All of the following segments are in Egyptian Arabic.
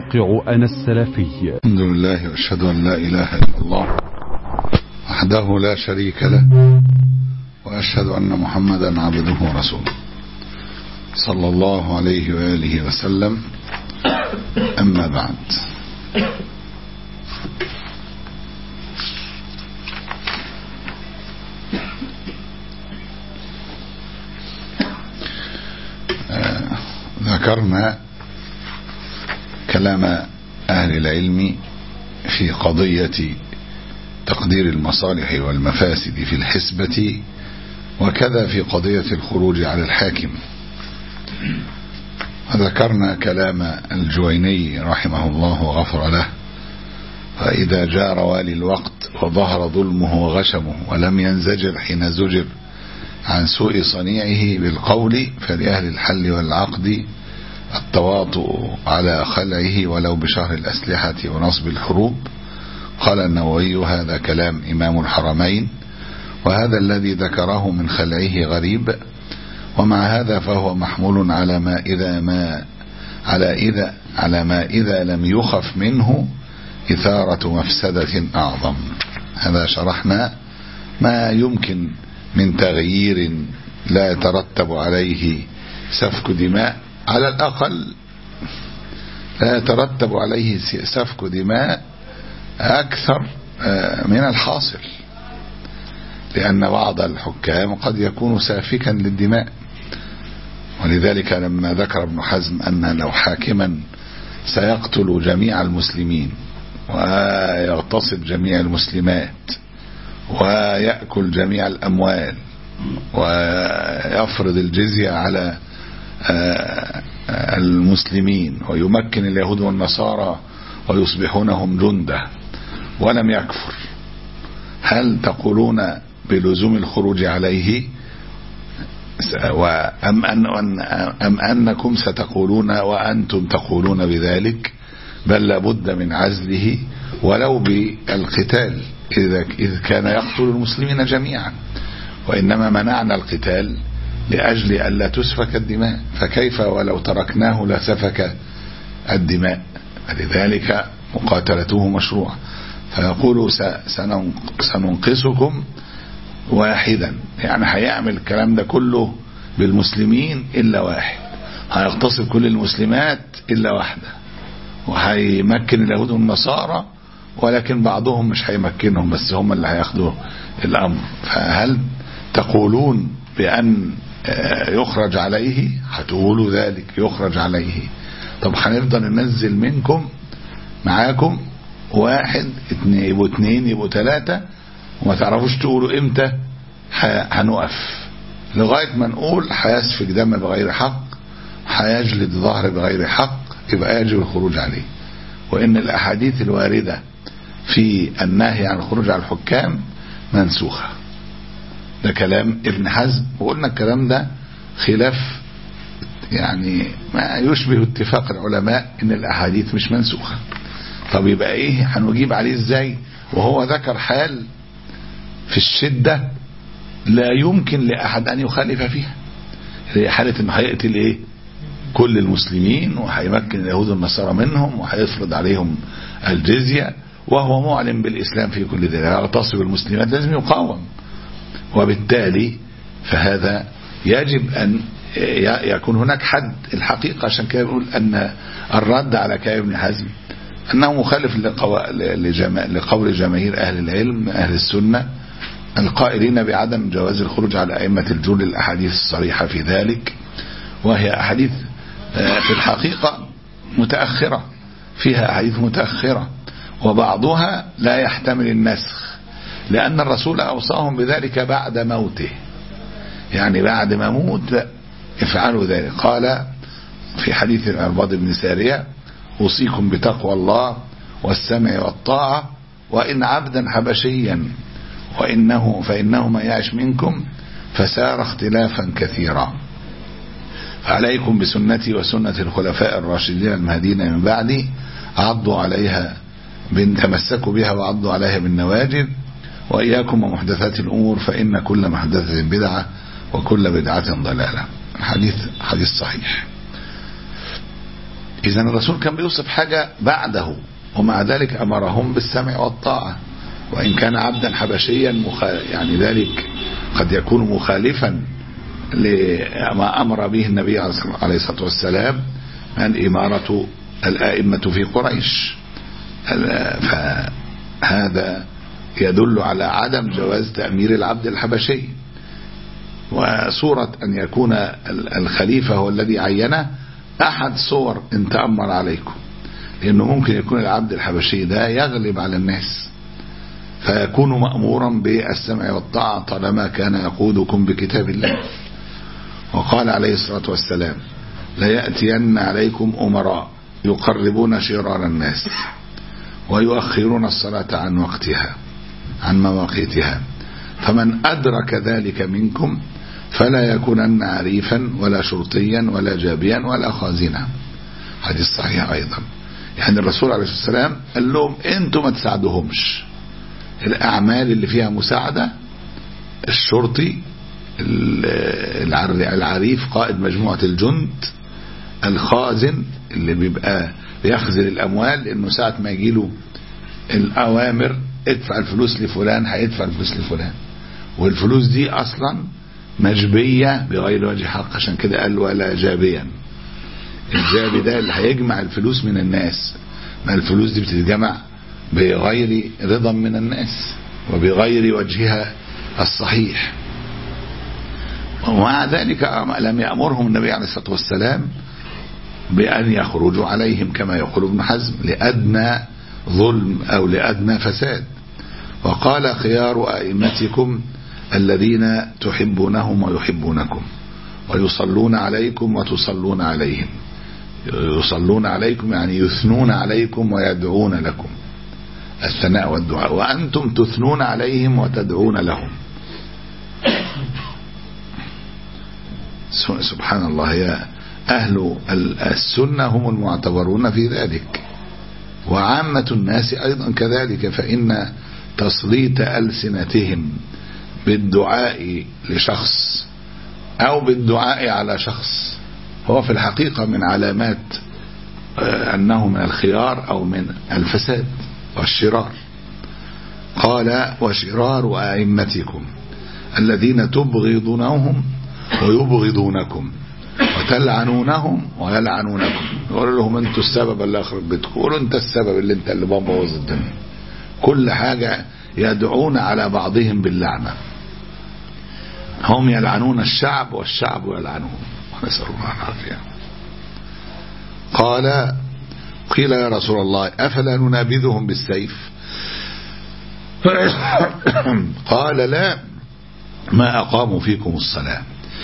موقع أنا السلفي الحمد لله واشهد ان لا اله الا الله وحده لا شريك له واشهد ان محمدا عبده ورسوله صلى الله عليه واله وسلم اما بعد آه، ذكرنا كلام أهل العلم في قضية تقدير المصالح والمفاسد في الحسبة وكذا في قضية الخروج على الحاكم وذكرنا كلام الجويني رحمه الله وغفر له فإذا جار والي الوقت وظهر ظلمه وغشمه ولم ينزجر حين زجر عن سوء صنيعه بالقول فلأهل الحل والعقد التواطؤ على خلعه ولو بشهر الأسلحة ونصب الحروب قال النووي هذا كلام إمام الحرمين وهذا الذي ذكره من خلعه غريب ومع هذا فهو محمول على ما إذا ما على إذا على ما إذا لم يخف منه إثارة مفسدة أعظم هذا شرحنا ما يمكن من تغيير لا يترتب عليه سفك دماء على الأقل لا يترتب عليه سفك دماء أكثر من الحاصل لأن بعض الحكام قد يكون سافكا للدماء ولذلك لما ذكر ابن حزم أن لو حاكما سيقتل جميع المسلمين ويغتصب جميع المسلمات ويأكل جميع الأموال ويفرض الجزية على المسلمين ويمكن اليهود والنصارى ويصبحونهم جنده ولم يكفر هل تقولون بلزوم الخروج عليه أم, أن أم أنكم ستقولون وأنتم تقولون بذلك بل لابد من عزله ولو بالقتال إذا إذ كان يقتل المسلمين جميعا وإنما منعنا القتال لأجل ألا تسفك الدماء فكيف ولو تركناه لسفك الدماء فلذلك مقاتلته مشروع فيقول سننقصكم واحدا يعني هيعمل الكلام ده كله بالمسلمين إلا واحد هيغتصب كل المسلمات إلا واحدة وهيمكن اليهود والنصارى ولكن بعضهم مش هيمكنهم بس هم اللي هياخدوا الأمر فهل تقولون بأن يخرج عليه هتقولوا ذلك يخرج عليه طب هنفضل ننزل منكم معاكم واحد اتنين يبقوا اتنين يبقوا تلاتة وما تعرفوش تقولوا امتى هنقف لغاية ما نقول هيسفك دم بغير حق هيجلد ظهر بغير حق يبقى يجب الخروج عليه وان الاحاديث الواردة في النهي عن الخروج على الحكام منسوخة ده كلام ابن حزم وقلنا الكلام ده خلاف يعني ما يشبه اتفاق العلماء ان الاحاديث مش منسوخة طب يبقى ايه هنجيب عليه ازاي وهو ذكر حال في الشدة لا يمكن لأحد أن يخالف فيها هي حالة انه هيقتل ايه كل المسلمين وهيمكن اليهود والنصارى منهم وهيفرض عليهم الجزية وهو معلن بالإسلام في كل ذلك يغتصب المسلمات لازم يقاوم وبالتالي فهذا يجب أن يكون هناك حد الحقيقة عشان كده بيقول أن الرد على كلام ابن حزم أنه مخالف لقول جماهير أهل العلم أهل السنة القائلين بعدم جواز الخروج على أئمة الجول الأحاديث الصريحة في ذلك وهي أحاديث في الحقيقة متأخرة فيها أحاديث متأخرة وبعضها لا يحتمل النسخ لأن الرسول أوصاهم بذلك بعد موته يعني بعد ما موت افعلوا ذلك قال في حديث العرباض بن سارية أوصيكم بتقوى الله والسمع والطاعة وإن عبدا حبشيا وإنه فإنه من يعش منكم فسار اختلافا كثيرا فعليكم بسنتي وسنة الخلفاء الراشدين المهديين من بعدي عضوا عليها تمسكوا بها وعضوا عليها بالنواجذ وإياكم ومحدثات الأمور فإن كل محدثة بدعة وكل بدعة ضلالة الحديث حديث صحيح إذا الرسول كان بيوصف حاجة بعده ومع ذلك أمرهم بالسمع والطاعة وإن كان عبدا حبشيا مخا... يعني ذلك قد يكون مخالفا لما أمر به النبي عليه الصلاة والسلام من إمارة الآئمة في قريش فهذا يدل على عدم جواز تأمير العبد الحبشي وصورة أن يكون الخليفة هو الذي عينه أحد صور إن تأمر عليكم لأنه ممكن يكون العبد الحبشي ده يغلب على الناس فيكون مأمورا بالسمع والطاعة طالما كان يقودكم بكتاب الله وقال عليه الصلاة والسلام ليأتين عليكم أمراء يقربون شرار الناس ويؤخرون الصلاة عن وقتها عن مواقيتها فمن أدرك ذلك منكم فلا يكونن عريفا ولا شرطيا ولا جابيا ولا خازنا حديث صحيح أيضا يعني الرسول عليه الصلاة والسلام قال لهم انتم ما تساعدوهمش الأعمال اللي فيها مساعدة الشرطي العريف قائد مجموعة الجند الخازن اللي بيبقى بيخزن الأموال لأنه ساعة ما يجيله الأوامر ادفع الفلوس لفلان هيدفع الفلوس لفلان والفلوس دي أصلا مجبية بغير وجه حق عشان كده قال ولا جابيا الجابي ده اللي هيجمع الفلوس من الناس ما الفلوس دي بتتجمع بغير رضا من الناس وبغير وجهها الصحيح ومع ذلك لم يأمرهم النبي عليه الصلاة والسلام بأن يخرجوا عليهم كما يقول ابن حزم لأدنى ظلم أو لأدنى فساد وقال خيار أئمتكم الذين تحبونهم ويحبونكم ويصلون عليكم وتصلون عليهم يصلون عليكم يعني يثنون عليكم ويدعون لكم الثناء والدعاء وأنتم تثنون عليهم وتدعون لهم سبحان الله يا أهل السنة هم المعتبرون في ذلك وعامة الناس أيضا كذلك فإن تسليط ألسنتهم بالدعاء لشخص أو بالدعاء على شخص هو في الحقيقة من علامات أنه من الخيار أو من الفساد والشرار قال وشرار أئمتكم الذين تبغضونهم ويبغضونكم وتلعنونهم ويلعنونكم يقول لهم انتوا السبب اللي اخرب بيتكم قولوا انت السبب اللي انت اللي بوظ الدنيا كل حاجة يدعون على بعضهم باللعنة هم يلعنون الشعب والشعب يلعنهم نسأل الله العافية قال قيل يا رسول الله أفلا ننابذهم بالسيف قال لا ما أقاموا فيكم الصلاة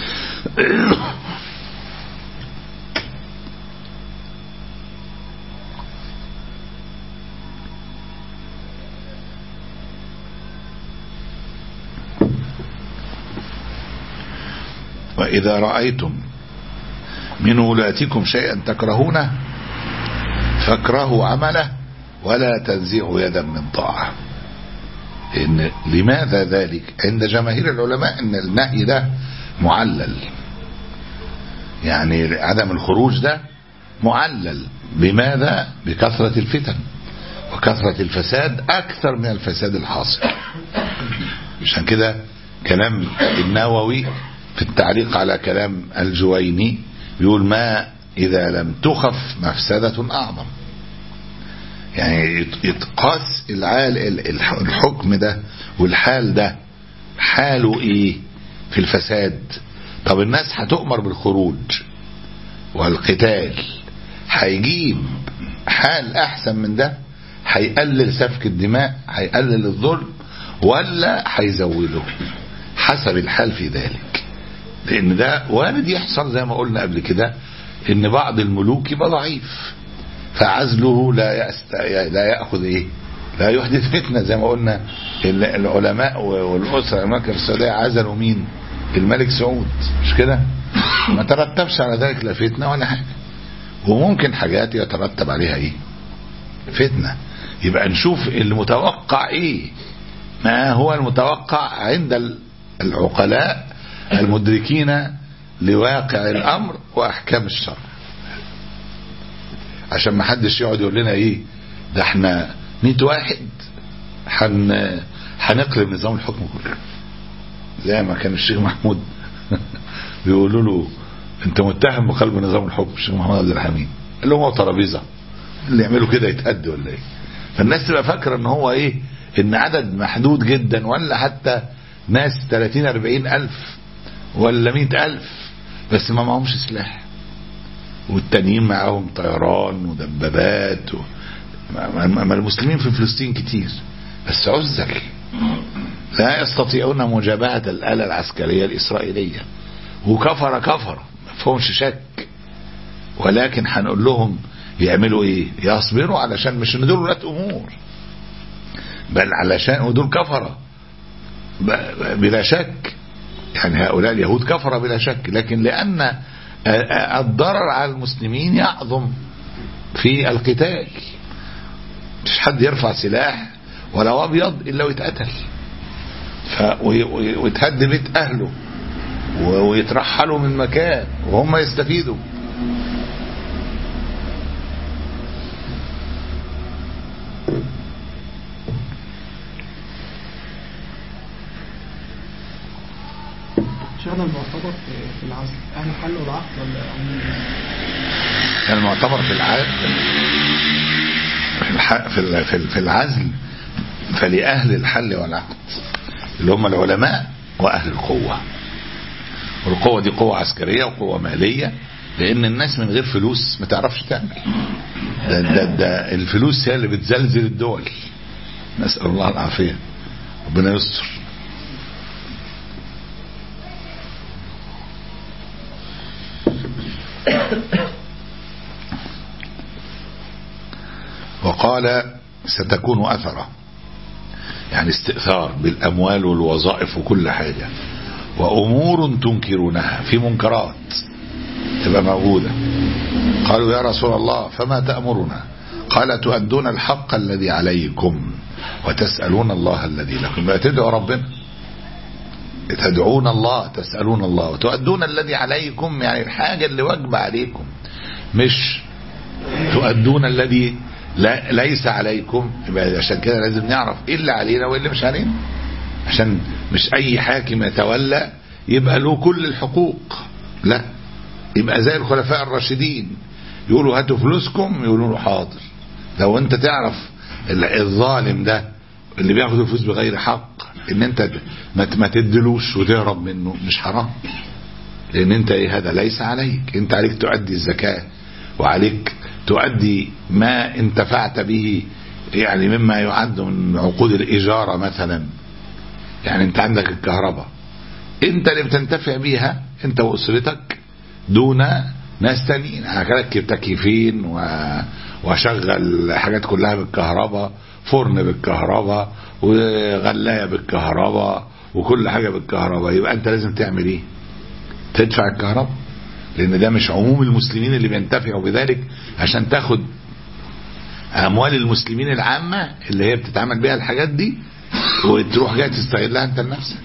وإذا رأيتم من ولاتكم شيئا تكرهونه فاكرهوا عمله ولا تنزعوا يدا من طاعة إن لماذا ذلك عند جماهير العلماء ان النهي ده معلل يعني عدم الخروج ده معلل بماذا بكثرة الفتن وكثرة الفساد أكثر من الفساد الحاصل عشان كده كلام النووي في التعليق على كلام الجويني بيقول ما إذا لم تخف مفسدة أعظم يعني يتقاس العال الحكم ده والحال ده حاله ايه في الفساد طب الناس هتؤمر بالخروج والقتال هيجيب حال احسن من ده هيقلل سفك الدماء هيقلل الظلم ولا هيزوده حسب الحال في ذلك لان ده وارد يحصل زي ما قلنا قبل كده ان بعض الملوك يبقى ضعيف فعزله لا يست... لا ياخذ ايه لا يحدث فتنه زي ما قلنا العلماء والاسره المملكه السعوديه عزلوا مين الملك سعود مش كده ما ترتبش على ذلك لا فتنه ولا حاجه وممكن حاجات يترتب عليها ايه فتنه يبقى نشوف المتوقع ايه ما هو المتوقع عند العقلاء المدركين لواقع الامر واحكام الشرع عشان ما حدش يقعد يقول لنا ايه ده احنا 100 واحد حن هنقلب نظام الحكم كله زي ما كان الشيخ محمود بيقولوا له انت متهم بقلب نظام الحكم الشيخ محمد عبد الحميد قال لهم هو ترابيزه اللي يعملوا كده يتهد ولا ايه فالناس تبقى فاكره ان هو ايه ان عدد محدود جدا ولا حتى ناس 30 40 الف ولا 100 الف بس ما معهمش سلاح والتانيين معاهم طيران ودبابات و... ما, ما, ما المسلمين في فلسطين كتير بس عزل لا يستطيعون مجابهة الآلة العسكرية الإسرائيلية وكفر كفر ما فيهمش شك ولكن هنقول لهم يعملوا ايه يصبروا علشان مش ان دول ولاة امور بل علشان ودول كفرة بلا شك يعني هؤلاء اليهود كفرة بلا شك لكن لأن الضرر على المسلمين يعظم في القتال مش حد يرفع سلاح ولا ابيض الا ويتقتل ف ويتهد بيت اهله ويترحلوا من مكان وهم يستفيدوا شغل المعتبر في العزل اهل الحل والعقد ولا المعتبر في العزل في في في العزل فلأهل الحل والعقد اللي هم العلماء وأهل القوة والقوة دي قوة عسكرية وقوة مالية لأن الناس من غير فلوس ما تعرفش تعمل ده, ده, ده الفلوس هي اللي بتزلزل الدول نسأل الله العافية ربنا يستر وقال ستكون أثرة يعني استئثار بالأموال والوظائف وكل حاجة وأمور تنكرونها في منكرات تبقى موجودة قالوا يا رسول الله فما تأمرنا قال تؤدون الحق الذي عليكم وتسألون الله الذي لكم بقى تدعوا ربنا تدعون الله تسألون الله وتؤدون الذي عليكم يعني الحاجة اللي واجبة عليكم مش تؤدون الذي لا ليس عليكم يبقى عشان كده لازم نعرف ايه اللي علينا وايه اللي مش علينا عشان مش اي حاكم يتولى يبقى له كل الحقوق لا يبقى زي الخلفاء الراشدين يقولوا هاتوا فلوسكم يقولوا له حاضر لو انت تعرف الظالم ده اللي بياخد الفلوس بغير حق ان انت ما تدلوش وتهرب منه مش حرام لان انت ايه هذا ليس عليك انت عليك تؤدي الزكاة وعليك تؤدي ما انتفعت به يعني مما يعد من عقود الإجارة مثلا يعني انت عندك الكهرباء انت اللي بتنتفع بيها انت واسرتك دون ناس تانيين هركب تكييفين و... واشغل حاجات كلها بالكهرباء فرن بالكهرباء وغلاية بالكهرباء وكل حاجة بالكهرباء يبقى انت لازم تعمل ايه تدفع الكهرباء لان ده مش عموم المسلمين اللي بينتفعوا بذلك عشان تاخد اموال المسلمين العامة اللي هي بتتعمل بيها الحاجات دي وتروح جاي تستغلها انت لنفسك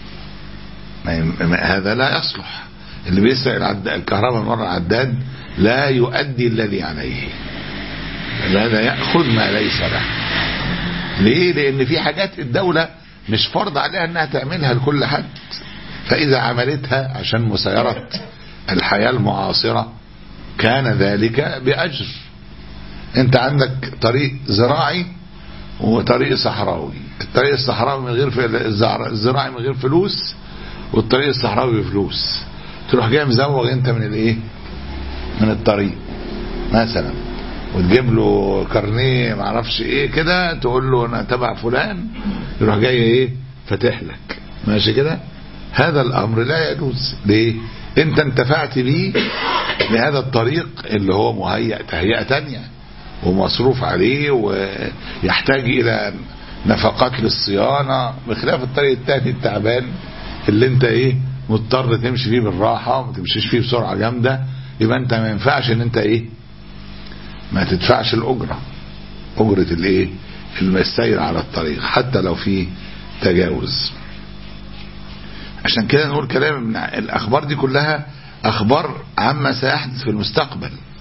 هذا لا يصلح اللي بيسرق الكهرباء مرة عداد لا يؤدي الذي عليه هذا يأخذ ما ليس له ليه لان في حاجات الدولة مش فرض عليها انها تعملها لكل حد فاذا عملتها عشان مسيرة الحياة المعاصرة كان ذلك بأجر انت عندك طريق زراعي وطريق صحراوي الطريق الصحراوي من غير الزراعي من غير فلوس والطريق الصحراوي بفلوس تروح جاي مزوغ انت من الايه من الطريق مثلا وتجيب له كارنيه معرفش ايه كده تقول له انا تبع فلان يروح جاي ايه فاتح لك ماشي كده هذا الامر لا يجوز ليه انت انتفعت بيه بهذا الطريق اللي هو مهيأ تهيئة تانية ومصروف عليه ويحتاج الى نفقات للصيانة بخلاف الطريق التاني التعبان اللي انت ايه مضطر تمشي فيه بالراحة وما تمشيش فيه بسرعة جامدة يبقى انت ما ينفعش ان انت ايه ما تدفعش الاجرة اجرة الايه السير على الطريق حتى لو في تجاوز عشان كده نقول كلام من الاخبار دي كلها اخبار عما سيحدث في المستقبل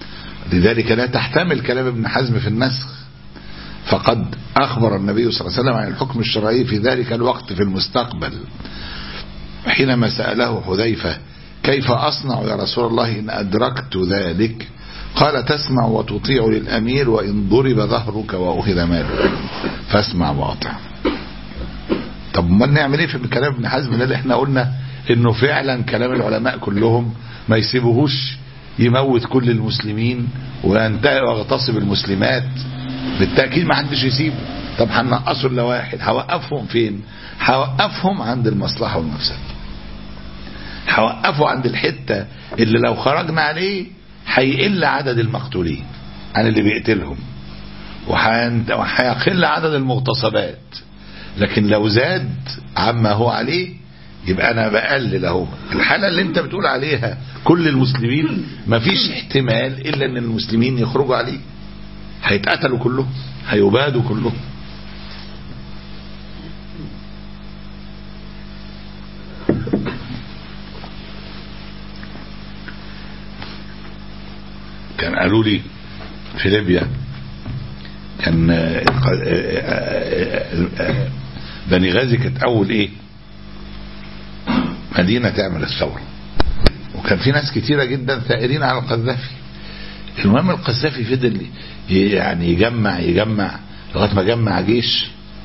لذلك لا تحتمل كلام ابن حزم في النسخ فقد أخبر النبي صلى الله عليه وسلم عن الحكم الشرعي في ذلك الوقت في المستقبل حينما سأله حذيفة كيف أصنع يا رسول الله إن أدركت ذلك قال تسمع وتطيع للأمير وإن ضرب ظهرك وأخذ مالك فاسمع واطع طب ما نعمل ايه في كلام ابن حزم ده اللي احنا قلنا انه فعلا كلام العلماء كلهم ما يسيبوهوش يموت كل المسلمين وينتهي ويغتصب المسلمات بالتأكيد ما حدش يسيبه طب هنقصوا الا واحد هوقفهم فين هوقفهم عند المصلحة والمفسدة هوقفه عند الحتة اللي لو خرجنا عليه هيقل عدد المقتولين عن اللي بيقتلهم وهينت- وهيقل عدد المغتصبات لكن لو زاد عما هو عليه يبقى انا بقلل اهو الحاله اللي انت بتقول عليها كل المسلمين مفيش احتمال الا ان المسلمين يخرجوا عليه هيتقتلوا كلهم هيبادوا كلهم كان قالوا لي في ليبيا كان آه، آه، آه، آه، بني غازي كانت اول ايه مدينة تعمل الثورة وكان في ناس كتيرة جدا ثائرين على القذافي المهم القذافي فضل ي- يعني يجمع يجمع لغاية ما جمع جيش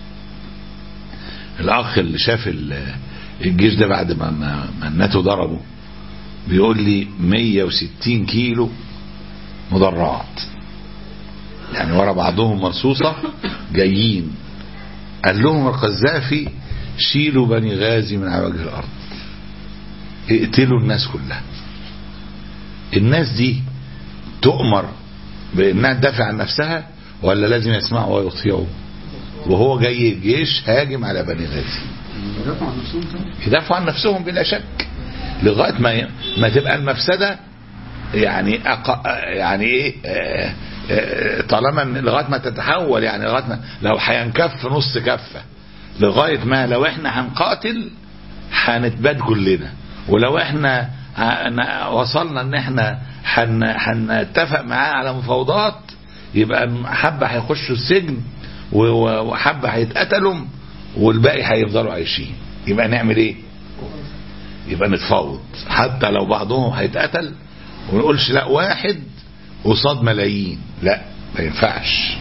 الاخ اللي شاف ال- الجيش ده بعد ما ما, ما الناتو ضربه بيقول لي 160 كيلو مدرعات يعني ورا بعضهم مرصوصة جايين قال لهم القذافي شيلوا بني غازي من على وجه الارض اقتلوا الناس كلها الناس دي تؤمر بانها تدافع عن نفسها ولا لازم يسمعوا ويطيعوا وهو جاي الجيش هاجم على بني غازي يدافعوا عن نفسهم طبعا يدافعوا عن نفسهم بلا شك لغايه ما ما تبقى المفسده يعني أق... يعني ايه آه، آه، طالما إن لغايه ما تتحول يعني لغايه ما لو هينكف نص كفه لغايه ما لو احنا هنقاتل هنتباد كلنا ولو احنا ه- وصلنا ان احنا هن- هنتفق معاه على مفاوضات يبقى حبه هيخشوا السجن و- و- وحبه هيتقتلوا والباقي هيفضلوا عايشين يبقى نعمل ايه يبقى نتفاوض حتى لو بعضهم هيتقتل ونقولش لا واحد قصاد ملايين لا ما ينفعش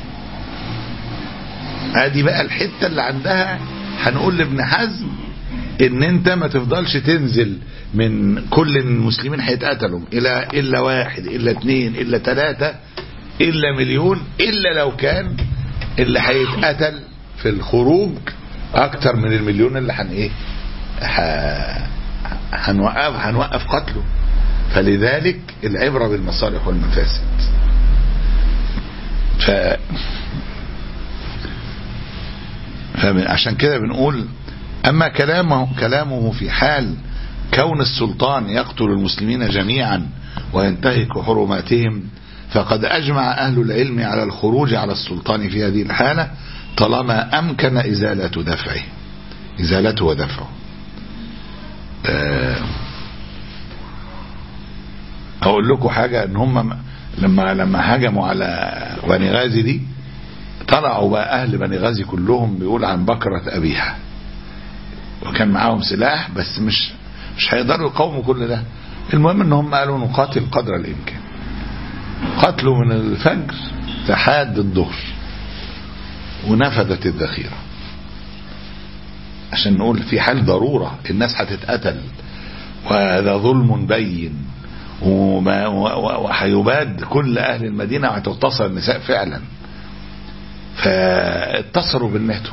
ادي بقى الحته اللي عندها هنقول لابن حزم ان انت ما تفضلش تنزل من كل المسلمين هيتقتلوا الى الا واحد الا اتنين الا تلاتة الا مليون الا لو كان اللي هيتقتل في الخروج اكتر من المليون اللي هن ايه ه- هنوقف هنوقف قتله فلذلك العبرة بالمصالح والمفاسد ف فعشان كده بنقول أما كلامه, كلامه في حال كون السلطان يقتل المسلمين جميعا وينتهك حرماتهم فقد أجمع أهل العلم على الخروج على السلطان في هذه الحالة طالما أمكن إزالة دفعه إزالته ودفعه آه، أقول لكم حاجة إن هم لما لما هجموا على بني غازي دي طلعوا بقى أهل بني غازي كلهم بيقول عن بكرة أبيها وكان معاهم سلاح بس مش مش هيقدروا يقاوموا كل ده المهم ان هم قالوا نقاتل قدر الامكان قتلوا من الفجر لحد الظهر ونفذت الذخيره عشان نقول في حال ضروره الناس هتتقتل وهذا ظلم بين وما- و- و- وهيباد كل اهل المدينه وهتغتصب النساء فعلا فاتصلوا بالناتو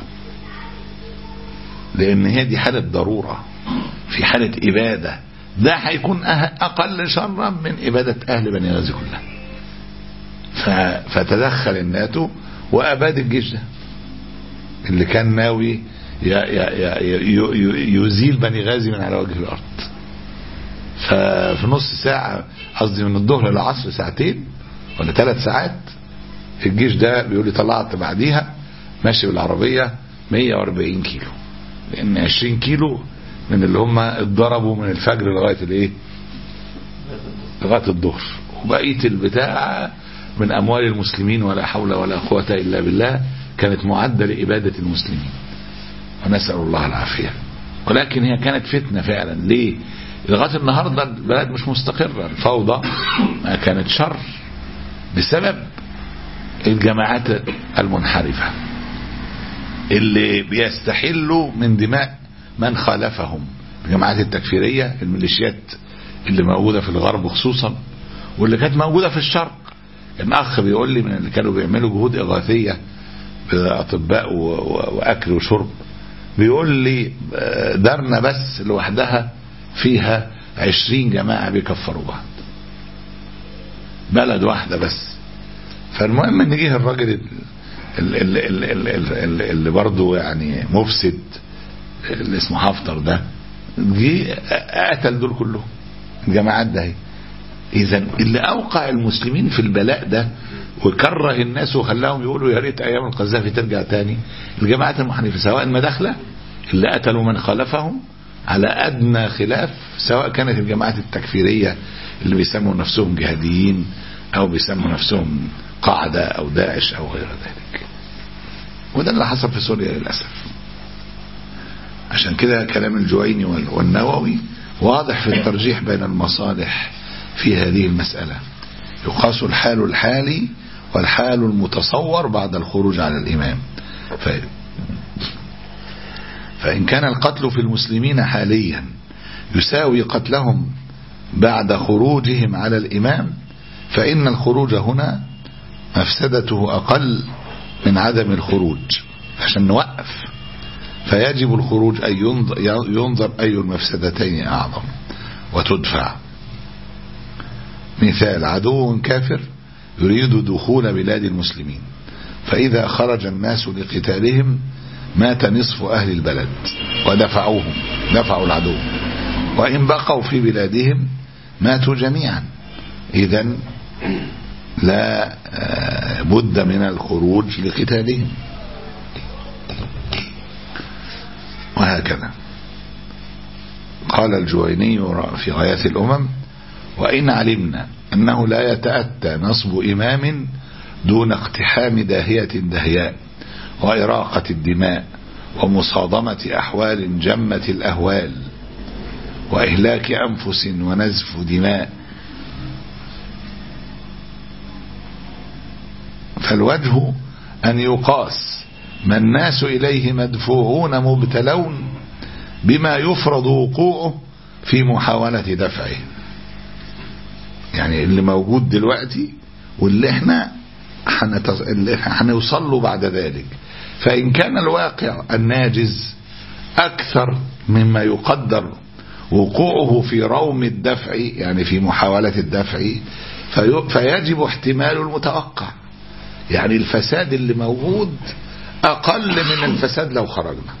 لان هي دي حالة ضرورة في حالة ابادة ده هيكون أه- اقل شرا من ابادة اهل بني غازي كلها ف- فتدخل الناتو واباد الجيش ده اللي كان ناوي ي- ي- ي- ي- يزيل بني غازي من على وجه الارض ففي نص ساعة قصدي من الظهر للعصر ساعتين ولا ثلاث ساعات الجيش ده بيقول لي طلعت بعديها ماشي بالعربية 140 كيلو لان 20 كيلو من اللي هم اتضربوا من الفجر لغاية الايه لغاية الظهر وبقية البتاع من أموال المسلمين ولا حول ولا قوة إلا بالله كانت معدة لإبادة المسلمين ونسأل الله العافية ولكن هي كانت فتنة فعلا ليه لغاية النهاردة البلد مش مستقرة الفوضى كانت شر بسبب الجماعات المنحرفة اللي بيستحلوا من دماء من خالفهم الجماعات التكفيرية الميليشيات اللي موجودة في الغرب خصوصا واللي كانت موجودة في الشرق كان أخ بيقول لي من اللي كانوا بيعملوا جهود إغاثية بأطباء و- و- وأكل وشرب بيقول لي آه، دارنا بس لوحدها فيها عشرين جماعة بيكفروا بعض بلد واحدة بس فالمهم ان جه الراجل ال- ال- ال- ال- ال- ال- ال- اللي برضه يعني مفسد اللي اسمه حفتر ده جه قتل دول كلهم الجماعات ده اهي اذا اللي اوقع المسلمين في البلاء ده وكره الناس وخلاهم يقولوا يا ريت ايام القذافي ترجع تاني الجماعات المحنفه سواء مداخله اللي قتلوا من خالفهم على ادنى خلاف سواء كانت الجماعات التكفيريه اللي بيسموا نفسهم جهاديين او بيسموا نفسهم قاعده او داعش او غير ذلك وده اللي حصل في سوريا للاسف عشان كده كلام الجويني وال- والنووي واضح في الترجيح بين المصالح في هذه المسألة يقاس الحال الحالي والحال المتصور بعد الخروج على الإمام ف... فإن كان القتل في المسلمين حاليا يساوي قتلهم بعد خروجهم على الإمام فإن الخروج هنا مفسدته أقل من عدم الخروج عشان نوقف فيجب الخروج أن ينظر, ينظر أي المفسدتين أعظم وتدفع مثال عدو كافر يريد دخول بلاد المسلمين فإذا خرج الناس لقتالهم مات نصف أهل البلد ودفعوهم دفعوا العدو وإن بقوا في بلادهم ماتوا جميعا إذا لا آه، بد من الخروج لقتالهم وهكذا قال الجويني في غاية الأمم وإن علمنا أنه لا يتأتى نصب إمام دون اقتحام داهية دهياء وإراقة الدماء ومصادمة أحوال جمة الأهوال وإهلاك أنفس ونزف دماء فالوجه أن يقاس ما الناس إليه مدفوعون مبتلون بما يفرض وقوعه في محاولة دفعه يعني اللي موجود دلوقتي واللي احنا هنتز... اللي احنا هنوصل له بعد ذلك فإن كان الواقع الناجز أكثر مما يقدر وقوعه في روم الدفع يعني في محاولة الدفع في... فيجب احتمال المتوقع يعني الفساد اللي موجود أقل من الفساد لو خرجنا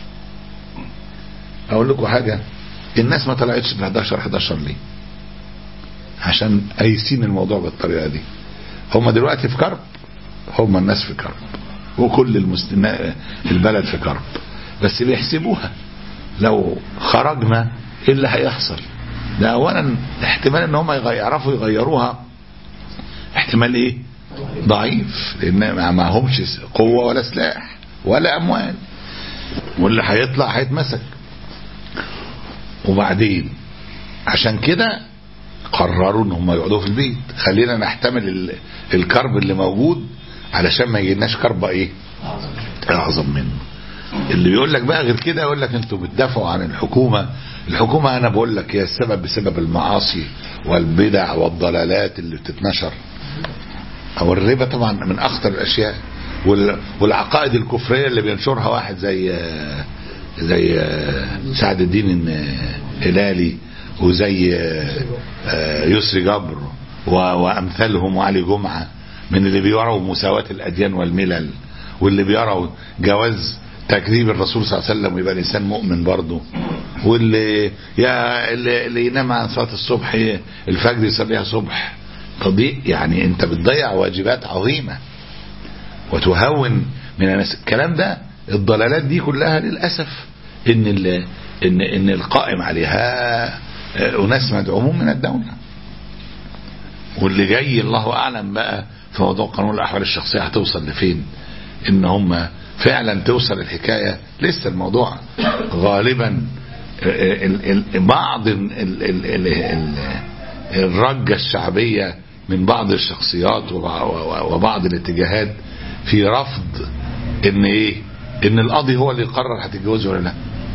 أقول لكم حاجة الناس ما طلعتش في 11 11 ليه عشان قايسين الموضوع بالطريقة دي هم دلوقتي في كرب هم الناس في كرب وكل المسلمين البلد في كرب بس بيحسبوها لو خرجنا ايه اللي هيحصل ده اولا احتمال ان هم يعرفوا يغيروها احتمال ايه ضعيف لان ما معهمش قوة ولا سلاح ولا اموال واللي هيطلع هيتمسك وبعدين عشان كده قرروا ان هم يقعدوا في البيت خلينا نحتمل ال- الكرب اللي موجود علشان ما يجيناش كرب ايه اعظم منه اللي بيقول لك بقى غير كده يقول لك انتوا بتدافعوا عن الحكومة الحكومة انا بقول لك هي السبب بسبب المعاصي والبدع والضلالات اللي بتتنشر او الربا طبعا من اخطر الاشياء وال- والعقائد الكفرية اللي بينشرها واحد زي زي سعد الدين هلالي وزي يسري جبر و- وامثالهم وعلي جمعة من اللي بيروا مساواة الاديان والملل واللي بيروا جواز تكذيب الرسول صلى الله عليه وسلم ويبقى الانسان مؤمن برضه واللي يا اللي, اللي ينام عن صلاه الصبح الفجر يصليها صبح تضيع يعني انت بتضيع واجبات عظيمه وتهون من الناس الكلام ده الضلالات دي كلها للاسف ان ال- ان ان القائم عليها آه، اناس مدعومون من الدوله واللي جاي الله اعلم بقى في موضوع قانون الاحوال الشخصيه هتوصل لفين ان هم فعلا توصل الحكايه لسه الموضوع غالبا ال- ال- بعض ال- ال- ال- ال- الرجه الشعبيه من بعض الشخصيات وبع- وبعض الاتجاهات في رفض ان ايه ان القاضي هو اللي يقرر هتتجوزه ولا لا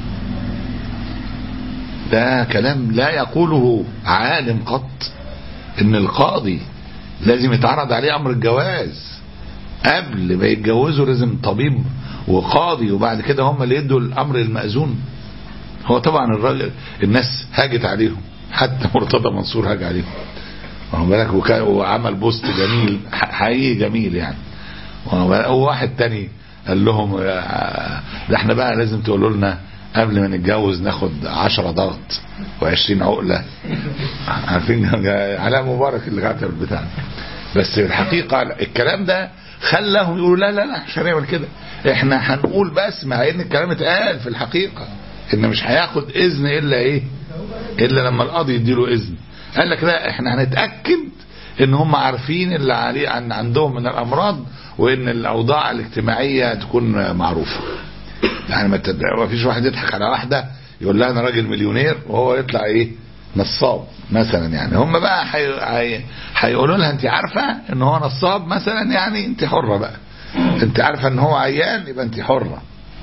ده كلام لا يقوله عالم قط ان القاضي لازم يتعرض عليه امر الجواز قبل ما يتجوزوا لازم طبيب وقاضي وبعد كده هم اللي يدوا الامر المأذون هو طبعا الراجل الناس هاجت عليهم حتى مرتضى منصور هاج عليهم واخد بالك وكان- وعمل بوست جميل ح- حقيقي جميل يعني واخد بالك؟ وواحد تاني قال لهم آه، ده احنا بقى لازم تقولوا لنا قبل ما نتجوز ناخد عشرة ضغط وعشرين عقلة عارفين علاء مبارك اللي كاتب البتاع بس الحقيقة الكلام ده خلاهم يقولوا لا لا لا مش هنعمل كده احنا هنقول بس مع ان الكلام اتقال في الحقيقة ان مش هياخد اذن الا ايه الا لما القاضي يديله اذن قال لك لا احنا هنتاكد ان هم عارفين اللي عليه عن عندهم من الامراض وان الاوضاع الاجتماعيه تكون معروفه يعني ما تد- ما فيش واحد يضحك على واحده يقول لها انا راجل مليونير وهو يطلع ايه نصاب مثلا يعني هم بقى حي- حي- هيقولوا لها انت عارفه ان هو نصاب مثلا يعني انت حره بقى انت عارفه ان هو عيان يبقى انت حره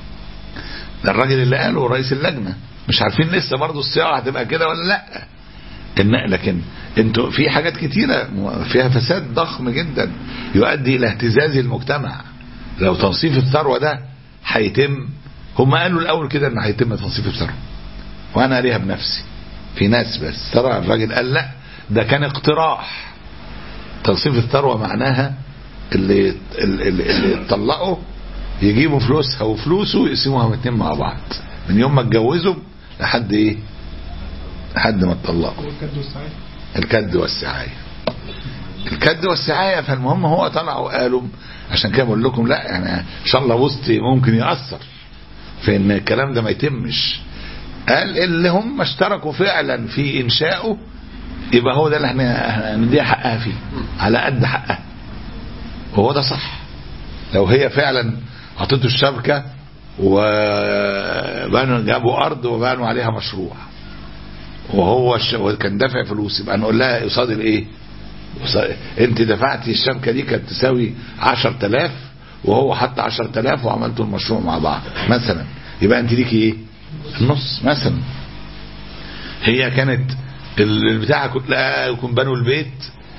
ده الراجل اللي قاله رئيس اللجنه مش عارفين لسه برضه الصياغه هتبقى كده ولا لا إن لكن انتوا في حاجات كتيره فيها فساد ضخم جدا يؤدي الى اهتزاز المجتمع لو تنصيف الثروه ده هيتم هم قالوا الاول كده ان هيتم تنصيف الثروه وانا قاريها بنفسي في ناس بس ترى الراجل قال لا ده كان اقتراح تنصيف الثروه معناها اللي اللي, اللي اتطلقوا يجيبوا فلوسها وفلوسه يقسموها الاثنين مع بعض من يوم ما اتجوزوا لحد ايه لحد ما اتطلقوا والكد والسعيد الكد والسعاية الكد والسعاية فالمهم هو طلع وقالوا عشان كده بقول لكم لا يعني ان شاء الله وسطي ممكن يأثر في ان الكلام ده ما يتمش قال اللي هم اشتركوا فعلا في انشائه يبقى هو ده اللي احنا هنديها حقها فيه على قد حقها وهو ده صح لو هي فعلا حطيتوا الشبكة وبنوا جابوا ارض وبنوا عليها مشروع وهو الش... وكان دافع فلوس يبقى نقول لها قصاد الايه قصاد- انت دفعتي الشبكه دي كانت تساوي 10000 وهو حط 10000 وعملتوا المشروع مع بعض مثلا يبقى انت ليكي ايه النص مثلا هي كانت ال- البتاعه كلها يكون بنوا البيت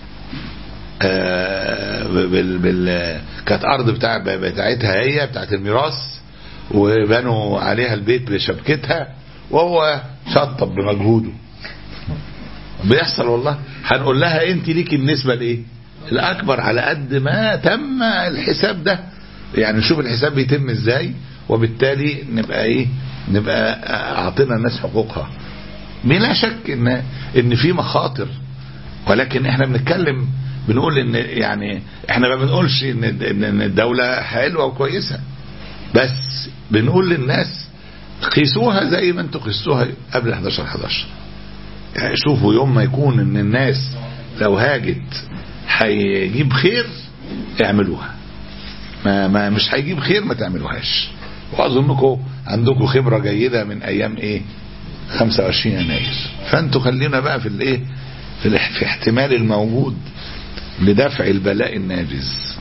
آه، بال بال كانت ارض بتاع بتاعتها هي بتاعت الميراث وبنوا عليها البيت بشبكتها وهو شطب بمجهوده بيحصل والله هنقول لها انت ليكي النسبه لايه الاكبر على قد ما تم الحساب ده يعني نشوف الحساب بيتم ازاي وبالتالي نبقى ايه نبقى اعطينا الناس حقوقها بلا شك ان ان في مخاطر ولكن احنا بنتكلم بنقول ان يعني احنا ما بنقولش ان ان الدوله حلوه وكويسه بس بنقول للناس قيسوها زي ما انتوا قيسوها قبل 11 11 يعني شوفوا يوم ما يكون ان الناس لو هاجت هيجيب خير اعملوها ما, ما مش هيجيب خير ما تعملوهاش واظنكم عندكم خبره جيده من ايام ايه 25 يناير فانتوا خلينا بقى في الايه في, الاح- في احتمال الموجود لدفع البلاء الناجز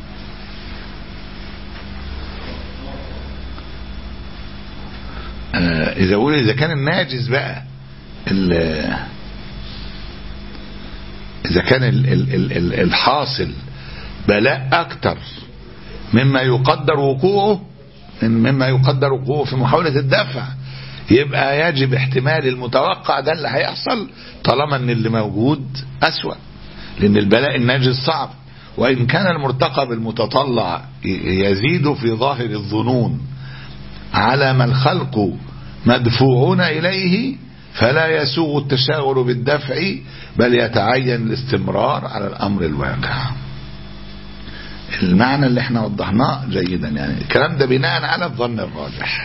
آه، اذا قول اذا كان الناجز بقى ال- اذا كان ال- ال- ال- ال- الحاصل بلاء اكتر مما يقدر وقوعه من- مما يقدر وقوعه في محاولة الدفع يبقى يجب احتمال المتوقع ده اللي هيحصل طالما ان اللي موجود اسوأ لان البلاء الناجز صعب وان كان المرتقب المتطلع ي- يزيد في ظاهر الظنون على ما الخلق مدفوعون إليه فلا يسوغ التشاغل بالدفع بل يتعين الاستمرار على الأمر الواقع المعنى اللي احنا وضحناه جيدا يعني الكلام ده بناء على الظن الراجح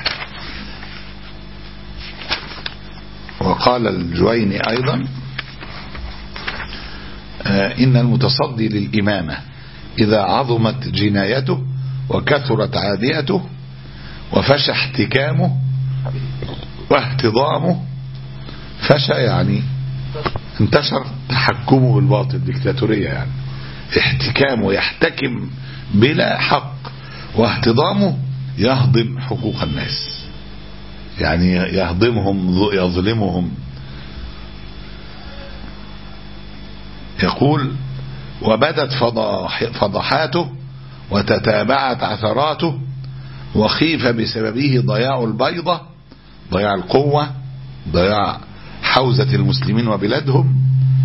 وقال الجويني أيضا آه، إن المتصدي للإمامة إذا عظمت جنايته وكثرت عاديته وفشى احتكامه واهتضامه فشى يعني انتشر تحكمه بالباطل ديكتاتورية يعني احتكامه يحتكم بلا حق واهتضامه يهضم حقوق الناس يعني يهضمهم يظلمهم يقول وبدت فضاح فضحاته وتتابعت عثراته وخيف بسببه ضياع البيضة ضياع القوة ضياع حوزة المسلمين وبلادهم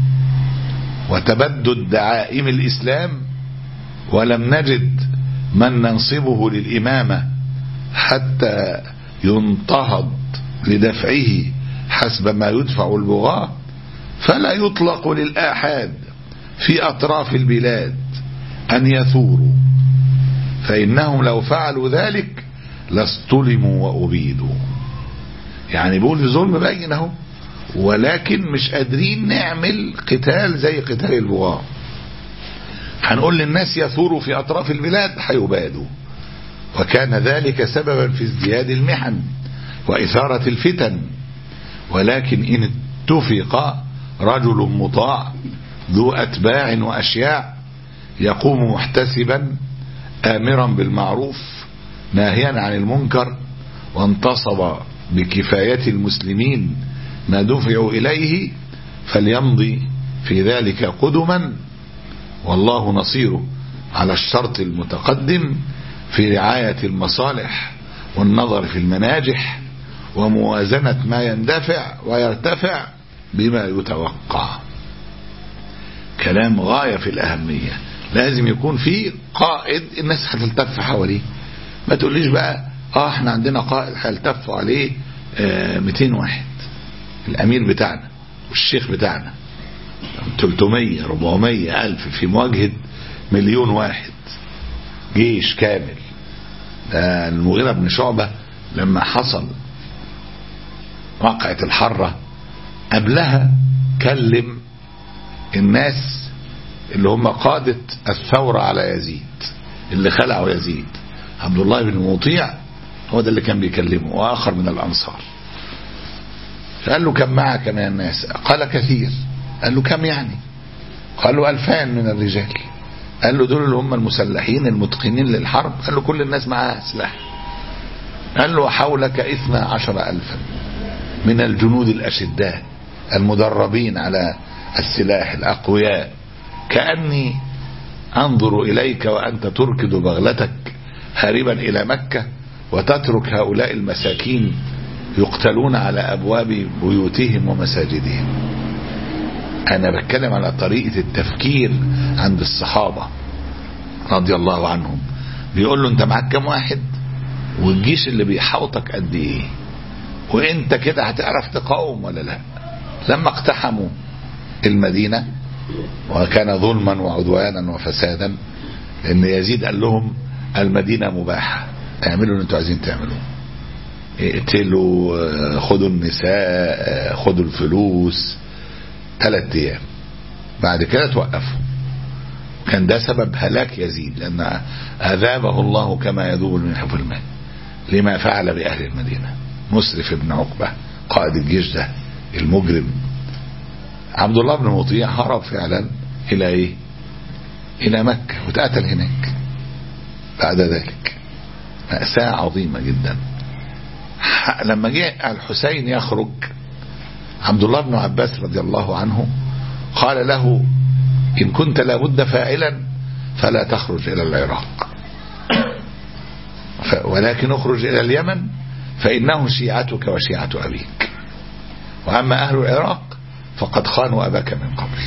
وتبدد دعائم الإسلام ولم نجد من ننصبه للإمامة حتى ينتهض لدفعه حسب ما يدفع البغاة فلا يطلق للآحاد في أطراف البلاد أن يثوروا فإنهم لو فعلوا ذلك لاستلموا وأبيدوا يعني بيقول في ظلم باين اهو ولكن مش قادرين نعمل قتال زي قتال البغاة هنقول للناس يثوروا في أطراف البلاد هيبادوا وكان ذلك سببا في ازدياد المحن وإثارة الفتن ولكن إن اتفق رجل مطاع ذو أتباع وأشياع يقوم محتسبا آمرا بالمعروف ناهيا عن المنكر وانتصب بكفاية المسلمين ما دفعوا إليه فليمضي في ذلك قدما والله نصيره على الشرط المتقدم في رعاية المصالح والنظر في المناجح وموازنة ما يندفع ويرتفع بما يتوقع كلام غاية في الأهمية لازم يكون في قائد الناس هتلتف حواليه ما تقوليش بقى اه احنا عندنا قائد هيلتفوا عليه اه 200 واحد الامير بتاعنا والشيخ بتاعنا 300 400 الف في مواجهة مليون واحد جيش كامل ده المغيرة بن شعبة لما حصل وقعة الحرة قبلها كلم الناس اللي هم قادة الثورة على يزيد اللي خلعوا يزيد عبد الله بن مطيع هو ده اللي كان بيكلمه وآخر من الأنصار فقال له كم معك من الناس قال كثير قال له كم يعني قال له ألفان من الرجال قال له دول اللي هم المسلحين المتقنين للحرب قال له كل الناس معاها سلاح قال له حولك اثنى عشر ألفا من الجنود الأشداء المدربين على السلاح الأقوياء كأني أنظر إليك وأنت تركض بغلتك هاربا إلى مكة وتترك هؤلاء المساكين يقتلون على أبواب بيوتهم ومساجدهم أنا بتكلم على طريقة التفكير عند الصحابة رضي الله عنهم بيقول له أنت معاك كم واحد والجيش اللي بيحوطك قد إيه وأنت كده هتعرف تقاوم ولا لا لما اقتحموا المدينة وكان ظلما وعدوانا وفسادا لأن يزيد قال لهم المدينة مباحة اعملوا اللي انتوا عايزين تعملوه اقتلوا خدوا النساء خدوا الفلوس ثلاث ايام بعد كده توقفوا كان ده سبب هلاك يزيد لان اذابه الله كما يذوب الملح في الماء لما فعل باهل المدينه مسرف بن عقبه قائد الجيش ده المجرم عبد الله بن مطيع هرب فعلا الى ايه الى مكه واتقتل هناك بعد ذلك مأساة عظيمة جدا لما جاء الحسين يخرج عبد الله بن عباس رضي الله عنه قال له إن كنت لابد فاعلا فلا تخرج إلى العراق ولكن اخرج إلى اليمن فإنه شيعتك وشيعة أبيك وأما أهل العراق فقد خانوا أباك من قبل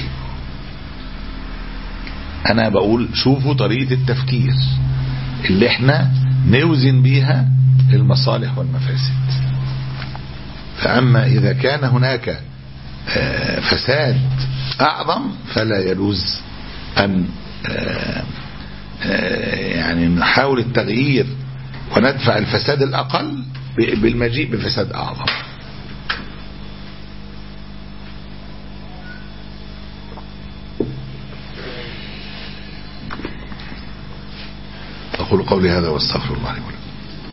أنا بقول شوفوا طريقة التفكير اللي احنا نوزن بيها المصالح والمفاسد فأما إذا كان هناك فساد أعظم فلا يجوز أن يعني نحاول التغيير وندفع الفساد الأقل بالمجيء بفساد أعظم أقول قولي هذا واستغفر الله لي ولكم